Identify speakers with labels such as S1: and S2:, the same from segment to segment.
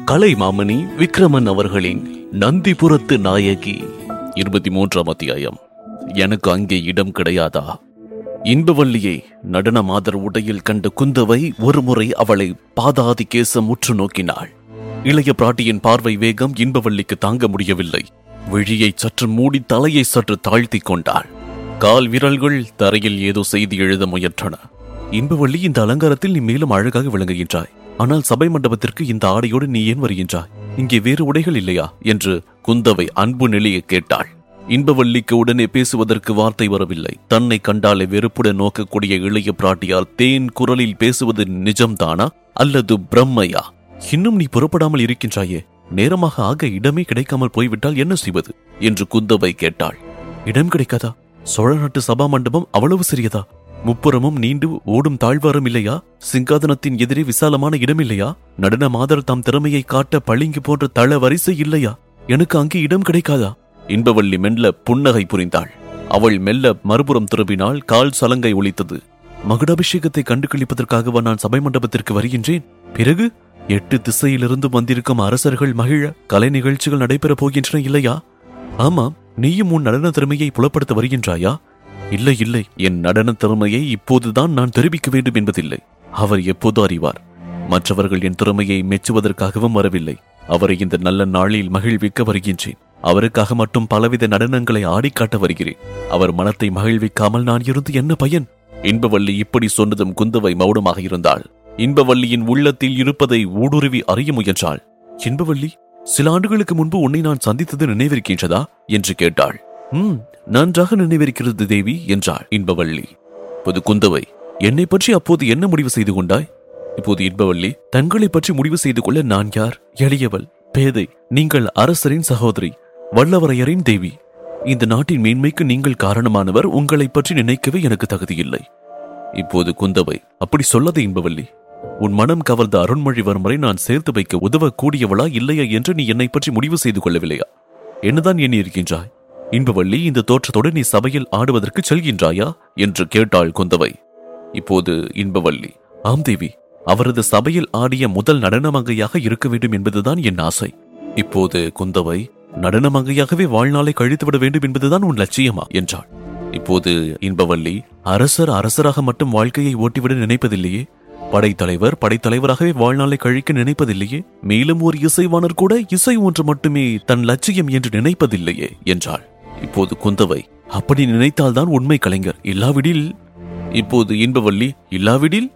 S1: கலை மாமணி விக்ரமன் அவர்களின் நந்திபுரத்து நாயகி இருபத்தி மூன்றாம் அத்தியாயம் எனக்கு அங்கே இடம் கிடையாதா இன்பவல்லியை நடன மாதர் உடையில் கண்ட குந்தவை ஒருமுறை அவளை பாதாதி கேசம் உற்று நோக்கினாள் இளைய பிராட்டியின் பார்வை வேகம் இன்பவல்லிக்கு தாங்க முடியவில்லை விழியை சற்று மூடி தலையை சற்று தாழ்த்திக் கொண்டாள் கால் விரல்கள் தரையில் ஏதோ செய்தி எழுத முயன்றன இன்பவள்ளி இந்த அலங்காரத்தில் நீ மேலும் அழகாக விளங்குகின்றாய் ஆனால் சபை மண்டபத்திற்கு இந்த ஆடையோடு நீ ஏன் வருகின்றாய் இங்கே வேறு உடைகள் இல்லையா என்று குந்தவை அன்பு நிலையை கேட்டாள் இன்பவல்லிக்கு உடனே பேசுவதற்கு வார்த்தை வரவில்லை தன்னை கண்டாலே வெறுப்புடன் நோக்கக்கூடிய இளைய பிராட்டியால் தேன் குரலில் பேசுவது நிஜம்தானா அல்லது பிரம்மையா இன்னும் நீ புறப்படாமல் இருக்கின்றாயே நேரமாக ஆக இடமே கிடைக்காமல் போய்விட்டால் என்ன செய்வது என்று குந்தவை கேட்டாள் இடம் கிடைக்காதா சோழ நாட்டு சபா மண்டபம் அவ்வளவு சிறியதா முப்புறமும் நீண்டு ஓடும் தாழ்வாரம் இல்லையா சிங்காதனத்தின் எதிரே விசாலமான இடம் இல்லையா நடன மாதர் தாம் திறமையை காட்ட பளிங்கு போன்ற தள வரிசை இல்லையா எனக்கு அங்கே இடம் கிடைக்காதா இன்பவள்ளி மெல்ல புன்னகை புரிந்தாள் அவள் மெல்ல மறுபுறம் திரும்பினாள் கால் சலங்கை ஒலித்தது மகுடாபிஷேகத்தை கண்டு கழிப்பதற்காகவா நான் சபை மண்டபத்திற்கு வருகின்றேன் பிறகு எட்டு திசையிலிருந்து வந்திருக்கும் அரசர்கள் மகிழ கலை நிகழ்ச்சிகள் நடைபெறப் போகின்றன இல்லையா ஆமாம் நீயும் உன் நடன திறமையை புலப்படுத்த வருகின்றாயா இல்லை இல்லை என் நடன திறமையை இப்போதுதான் நான் தெரிவிக்க வேண்டும் என்பதில்லை அவர் எப்போது அறிவார் மற்றவர்கள் என் திறமையை மெச்சுவதற்காகவும் வரவில்லை அவரை இந்த நல்ல நாளில் மகிழ்விக்க வருகின்றேன் அவருக்காக மட்டும் பலவித நடனங்களை ஆடிக்காட்ட வருகிறேன் அவர் மனத்தை மகிழ்விக்காமல் நான் இருந்து என்ன பயன் இன்பவள்ளி இப்படி சொன்னதும் குந்தவை மௌனமாக இருந்தாள் இன்பவள்ளியின் உள்ளத்தில் இருப்பதை ஊடுருவி அறிய முயன்றாள் இன்பவள்ளி சில ஆண்டுகளுக்கு முன்பு உன்னை நான் சந்தித்தது நினைவிருக்கின்றதா என்று கேட்டாள் ம் நன்றாக நினைவிருக்கிறது தேவி என்றாள் இன்பவள்ளி புது குந்தவை என்னை பற்றி அப்போது என்ன முடிவு செய்து கொண்டாய் இப்போது இன்பவள்ளி தங்களை பற்றி முடிவு செய்து கொள்ள நான் யார் எளியவள் பேதை நீங்கள் அரசரின் சகோதரி வல்லவரையரின் தேவி இந்த நாட்டின் மேன்மைக்கு நீங்கள் காரணமானவர் உங்களை பற்றி நினைக்கவே எனக்கு தகுதியில்லை இப்போது குந்தவை அப்படி சொல்லாதே இன்பவள்ளி உன் மனம் கவர்ந்த அருண்மொழிவர்மரை நான் சேர்த்து வைக்க உதவக்கூடியவளா இல்லையா என்று நீ என்னை பற்றி முடிவு செய்து கொள்ளவில்லையா என்னதான் எண்ணி இருக்கின்றாய் இன்பவள்ளி இந்த தோற்றத்தோடு நீ சபையில் ஆடுவதற்கு செல்கின்றாயா என்று கேட்டாள் குந்தவை இப்போது இன்பவள்ளி ஆம் தேவி அவரது சபையில் ஆடிய முதல் நடனமங்கையாக இருக்க வேண்டும் என்பதுதான் என் ஆசை இப்போது குந்தவை நடனமங்கையாகவே வாழ்நாளை கழித்துவிட வேண்டும் என்பதுதான் உன் லட்சியமா என்றாள் இப்போது இன்பவள்ளி அரசர் அரசராக மட்டும் வாழ்க்கையை ஓட்டிவிட நினைப்பதில்லையே படைத்தலைவர் படைத்தலைவராகவே வாழ்நாளை கழிக்க நினைப்பதில்லையே மேலும் ஒரு இசைவாணர் கூட இசை ஒன்று மட்டுமே தன் லட்சியம் என்று நினைப்பதில்லையே என்றாள் இப்போது குந்தவை அப்படி நினைத்தால்தான் உண்மை கலைஞர் இல்லாவிடில் இப்போது இன்பவள்ளி இல்லாவிடில்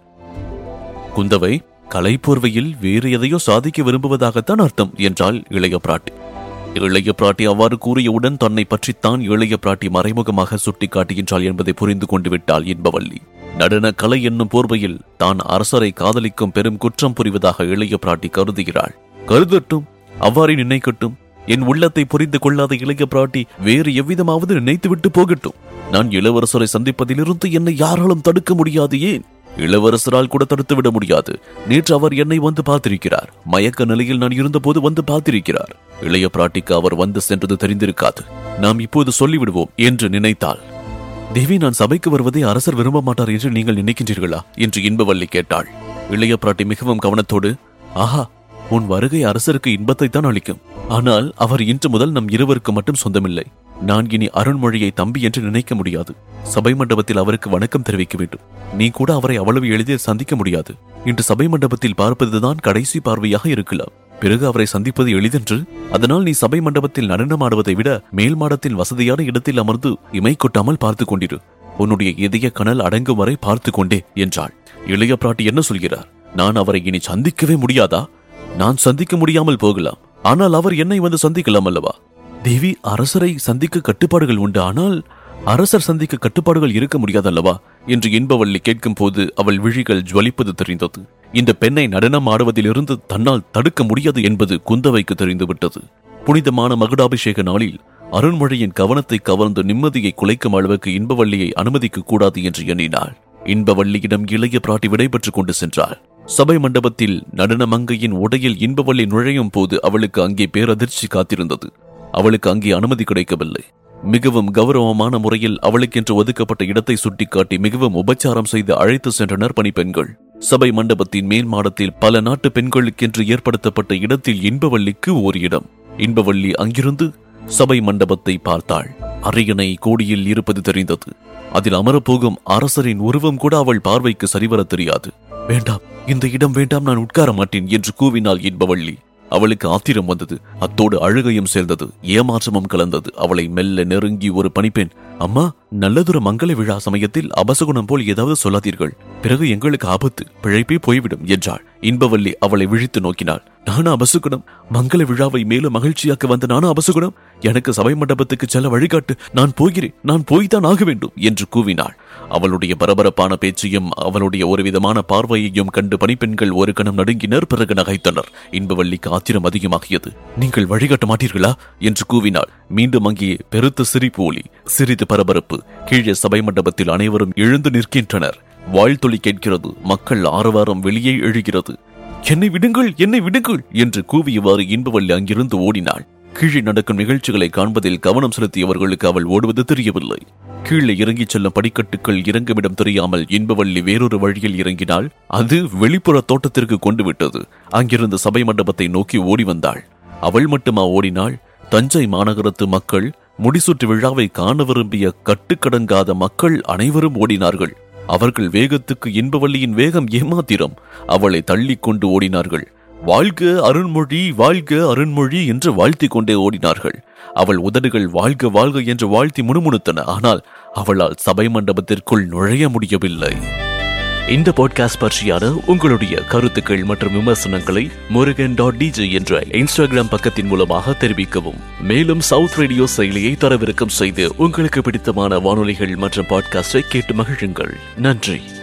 S1: குந்தவை கலைப்போர்வையில் வேறு எதையோ சாதிக்க விரும்புவதாகத்தான் அர்த்தம் என்றாள் இளைய பிராட்டி இளைய பிராட்டி அவ்வாறு கூறியவுடன் தன்னை பற்றித்தான் இளைய பிராட்டி மறைமுகமாக சுட்டிக்காட்டுகின்றாள் என்பதை புரிந்து கொண்டு விட்டாள் இன்பவள்ளி நடன கலை என்னும் போர்வையில் தான் அரசரை காதலிக்கும் பெரும் குற்றம் புரிவதாக இளைய பிராட்டி கருதுகிறாள் கருதட்டும் அவ்வாறே நினைக்கட்டும் என் உள்ளத்தை புரிந்து கொள்ளாத இளைய பிராட்டி வேறு எவ்விதமாவது நினைத்துவிட்டு போகட்டும் நான் இளவரசரை சந்திப்பதிலிருந்து என்னை யாராலும் தடுக்க முடியாது ஏன் இளவரசரால் கூட தடுத்து விட முடியாது நேற்று அவர் என்னை வந்து பார்த்திருக்கிறார் மயக்க நிலையில் நான் இருந்தபோது வந்து பார்த்திருக்கிறார் இளைய பிராட்டிக்கு அவர் வந்து சென்றது தெரிந்திருக்காது நாம் இப்போது சொல்லிவிடுவோம் என்று நினைத்தாள் தேவி நான் சபைக்கு வருவதை அரசர் விரும்ப மாட்டார் என்று நீங்கள் நினைக்கின்றீர்களா என்று இன்பவல்லி கேட்டாள் இளைய பிராட்டி மிகவும் கவனத்தோடு ஆஹா உன் வருகை அரசருக்கு இன்பத்தை தான் அளிக்கும் ஆனால் அவர் இன்று முதல் நம் இருவருக்கு மட்டும் சொந்தமில்லை நான் இனி அருண்மொழியை தம்பி என்று நினைக்க முடியாது சபை மண்டபத்தில் அவருக்கு வணக்கம் தெரிவிக்க வேண்டும் நீ கூட அவரை அவ்வளவு எளிதில் சந்திக்க முடியாது இன்று சபை மண்டபத்தில் பார்ப்பதுதான் கடைசி பார்வையாக இருக்கலாம் பிறகு அவரை சந்திப்பது எளிதென்று அதனால் நீ சபை மண்டபத்தில் நடனமாடுவதை விட மேல் மாடத்தின் வசதியான இடத்தில் அமர்ந்து இமை கொட்டாமல் பார்த்து கொண்டிரு உன்னுடைய இதய கனல் அடங்கும் வரை பார்த்து கொண்டே என்றாள் இளைய பிராட்டி என்ன சொல்கிறார் நான் அவரை இனி சந்திக்கவே முடியாதா நான் சந்திக்க முடியாமல் போகலாம் ஆனால் அவர் என்னை வந்து சந்திக்கலாம் அல்லவா தேவி அரசரை சந்திக்க கட்டுப்பாடுகள் உண்டு ஆனால் அரசர் சந்திக்க கட்டுப்பாடுகள் இருக்க முடியாதல்லவா என்று இன்பவள்ளி கேட்கும் போது அவள் விழிகள் ஜுவலிப்பது தெரிந்தது இந்த பெண்ணை நடனம் ஆடுவதிலிருந்து தன்னால் தடுக்க முடியாது என்பது குந்தவைக்கு தெரிந்துவிட்டது புனிதமான மகுடாபிஷேக நாளில் அருண்மொழியின் கவனத்தை கவர்ந்து நிம்மதியை குலைக்கும் அளவுக்கு இன்பவள்ளியை அனுமதிக்க கூடாது என்று எண்ணினாள் இன்பவள்ளியிடம் இளைய பிராட்டி விடைபெற்றுக் கொண்டு சென்றாள் சபை மண்டபத்தில் நடன மங்கையின் உடையில் இன்பவள்ளி நுழையும் போது அவளுக்கு அங்கே பேரதிர்ச்சி காத்திருந்தது அவளுக்கு அங்கே அனுமதி கிடைக்கவில்லை மிகவும் கௌரவமான முறையில் அவளுக்கென்று ஒதுக்கப்பட்ட இடத்தை சுட்டிக்காட்டி மிகவும் உபச்சாரம் செய்து அழைத்து சென்றனர் பணிப்பெண்கள் சபை மண்டபத்தின் மேல் மாடத்தில் பல நாட்டு பெண்களுக்கென்று ஏற்படுத்தப்பட்ட இடத்தில் இன்பவள்ளிக்கு ஒரு இடம் இன்பவள்ளி அங்கிருந்து சபை மண்டபத்தை பார்த்தாள் அரியணை கோடியில் இருப்பது தெரிந்தது அதில் அமரப்போகும் அரசரின் உருவம் கூட அவள் பார்வைக்கு சரிவர தெரியாது வேண்டாம் இந்த இடம் வேண்டாம் நான் உட்கார மாட்டேன் என்று கூவினாள் இன்பவள்ளி அவளுக்கு ஆத்திரம் வந்தது அத்தோடு அழுகையும் சேர்ந்தது ஏமாற்றமும் கலந்தது அவளை மெல்ல நெருங்கி ஒரு பணிப்பெண் அம்மா நல்லதொரு மங்கள விழா சமயத்தில் அபசகுணம் போல் ஏதாவது சொல்லாதீர்கள் பிறகு எங்களுக்கு ஆபத்து பிழைப்பே போய்விடும் என்றாள் இன்பவல்லி அவளை விழித்து நோக்கினாள் நானும் அபசுகுணம் மங்கள விழாவை மேலும் மகிழ்ச்சியாக்க வந்த நானும் அபசுகுணம் எனக்கு சபை மண்டபத்துக்கு செல்ல வழிகாட்டு நான் போகிறேன் நான் போய்தான் ஆக வேண்டும் என்று கூவினாள் அவளுடைய பரபரப்பான பேச்சையும் அவளுடைய ஒரு விதமான பார்வையையும் கண்டு பணிப்பெண்கள் ஒரு கணம் நடுங்கினர் பிறகு நகைத்தனர் இன்பவள்ளிக்கு ஆத்திரம் அதிகமாகியது நீங்கள் வழிகாட்ட மாட்டீர்களா என்று கூவினாள் மீண்டும் அங்கே பெருத்த சிரிப்பு ஒலி சிறிது பரபரப்பு கீழே சபை மண்டபத்தில் அனைவரும் எழுந்து நிற்கின்றனர் வாழ்த்தொலி கேட்கிறது மக்கள் ஆரவாரம் வெளியே எழுகிறது என்னை விடுங்கள் என்னை விடுங்கள் என்று கூவியவாறு இன்பவள்ளி அங்கிருந்து ஓடினாள் கீழே நடக்கும் நிகழ்ச்சிகளை காண்பதில் கவனம் செலுத்தியவர்களுக்கு அவள் ஓடுவது தெரியவில்லை கீழே இறங்கிச் செல்லும் படிக்கட்டுகள் இறங்குமிடம் தெரியாமல் இன்பவள்ளி வேறொரு வழியில் இறங்கினாள் அது வெளிப்புற தோட்டத்திற்கு கொண்டு விட்டது அங்கிருந்து சபை மண்டபத்தை நோக்கி ஓடி வந்தாள் அவள் மட்டுமா ஓடினாள் தஞ்சை மாநகரத்து மக்கள் முடிசூட்டு விழாவை காண விரும்பிய கட்டுக்கடங்காத மக்கள் அனைவரும் ஓடினார்கள் அவர்கள் வேகத்துக்கு இன்பவள்ளியின் வேகம் ஏமாத்திரம் அவளை தள்ளிக் கொண்டு ஓடினார்கள் வாழ்க அருண்மொழி வாழ்க அருண்மொழி என்று வாழ்த்திக் கொண்டே ஓடினார்கள் அவள் உதடுகள் வாழ்க வாழ்க என்று வாழ்த்தி முணுமுணுத்தன ஆனால் அவளால் சபை மண்டபத்திற்குள் நுழைய முடியவில்லை இந்த பாட்காஸ்ட் பற்றியான உங்களுடைய கருத்துக்கள் மற்றும் விமர்சனங்களை முருகன் டாட் டிஜே என்ற இன்ஸ்டாகிராம் பக்கத்தின் மூலமாக தெரிவிக்கவும் மேலும் சவுத் ரேடியோ செயலியை தரவிறக்கம் செய்து உங்களுக்கு பிடித்தமான வானொலிகள் மற்றும் பாட்காஸ்டை கேட்டு மகிழுங்கள் நன்றி